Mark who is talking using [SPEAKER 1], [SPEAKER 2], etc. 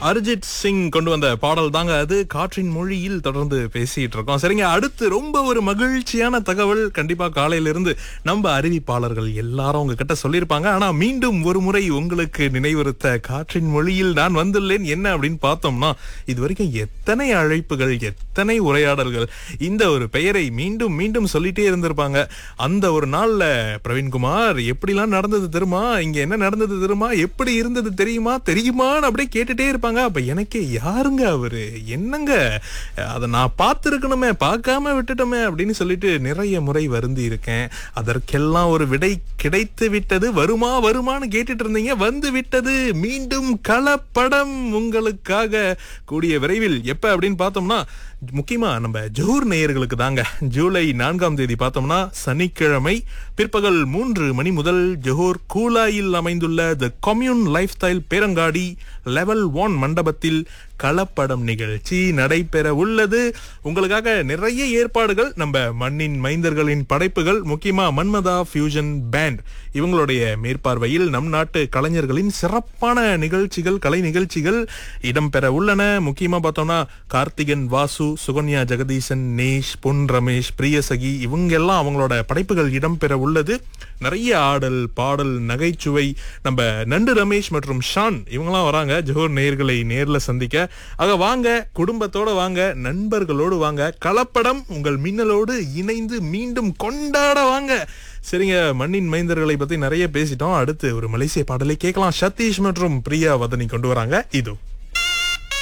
[SPEAKER 1] அரிஜித் சிங் கொண்டு வந்த பாடல் தாங்க அது காற்றின் மொழியில் தொடர்ந்து பேசிட்டு இருக்கோம் சரிங்க அடுத்து ரொம்ப ஒரு மகிழ்ச்சியான தகவல் கண்டிப்பா காலையில இருந்து நம்ம அறிவிப்பாளர்கள் எல்லாரும் உங்ககிட்ட சொல்லியிருப்பாங்க ஆனா மீண்டும் ஒரு முறை உங்களுக்கு நினைவுறுத்த காற்றின் மொழியில் நான் வந்துள்ளேன் என்ன அப்படின்னு பார்த்தோம்னா இது வரைக்கும் எத்தனை அழைப்புகள் எத்தனை உரையாடல்கள் இந்த ஒரு பெயரை மீண்டும் மீண்டும் சொல்லிட்டே இருந்திருப்பாங்க அந்த ஒரு நாள்ல பிரவீன்குமார் எப்படிலாம் நடந்தது தெரியுமா இங்க என்ன நடந்தது தெரியுமா எப்படி இருந்தது தெரியுமா தெரியுமான்னு அப்படியே கேட்டுட்டே இருப்பாங்க அப்ப எனக்கே யாருங்க அவரு என்னங்க அதை நான் பார்த்திருக்கணுமே பார்க்காம விட்டுட்டோமே அப்படின்னு சொல்லிட்டு நிறைய முறை வருந்தி இருக்கேன் அதற்கெல்லாம் ஒரு விடை கிடைத்து விட்டது வருமா வருமான்னு கேட்டுட்டு இருந்தீங்க வந்து விட்டது மீண்டும் கலப்படம் உங்களுக்காக கூடிய விரைவில் எப்ப அப்படின்னு பார்த்தோம்னா முக்கியமா நம்ம ஜோர் நேயர்களுக்கு தாங்க ஜூலை நான்காம் தேதி பார்த்தோம்னா சனிக்கிழமை பிற்பகல் மூன்று மணி முதல் ஜோஹர் கூலாயில் அமைந்துள்ள த கம்யூன் லைஃப் ஸ்டைல் பேரங்காடி லெவல் ஒன் மண்டபத்தில் கலப்படம் நிகழ்ச்சி நடைபெற உள்ளது உங்களுக்காக நிறைய ஏற்பாடுகள் நம்ம மண்ணின் மைந்தர்களின் படைப்புகள் முக்கியமா மன்மதா ஃபியூஷன் பேண்ட் இவங்களுடைய மேற்பார்வையில் நம் நாட்டு கலைஞர்களின் சிறப்பான நிகழ்ச்சிகள் கலை நிகழ்ச்சிகள் இடம்பெற உள்ளன முக்கியமா பார்த்தோம்னா கார்த்திகன் வாசு சுகன்யா ஜெகதீசன் நேஷ் பொன் ரமேஷ் பிரியசகி இவங்க எல்லாம் அவங்களோட படைப்புகள் இடம்பெற உள்ளது நிறைய ஆடல் பாடல் நகைச்சுவை நம்ம நண்டு ரமேஷ் மற்றும் ஷான் இவங்கெல்லாம் வராங்க ஜோர் நேர்களை நேர்ல சந்திக்க ஆக வாங்க குடும்பத்தோட வாங்க நண்பர்களோடு வாங்க கலப்படம் உங்கள் மின்னலோடு இணைந்து மீண்டும் கொண்டாட வாங்க சரிங்க மண்ணின் மைந்தர்களை பத்தி நிறைய பேசிட்டோம் அடுத்து ஒரு மலேசிய பாடலை கேட்கலாம் சதீஷ் மற்றும் பிரியா வதனி கொண்டு வராங்க இது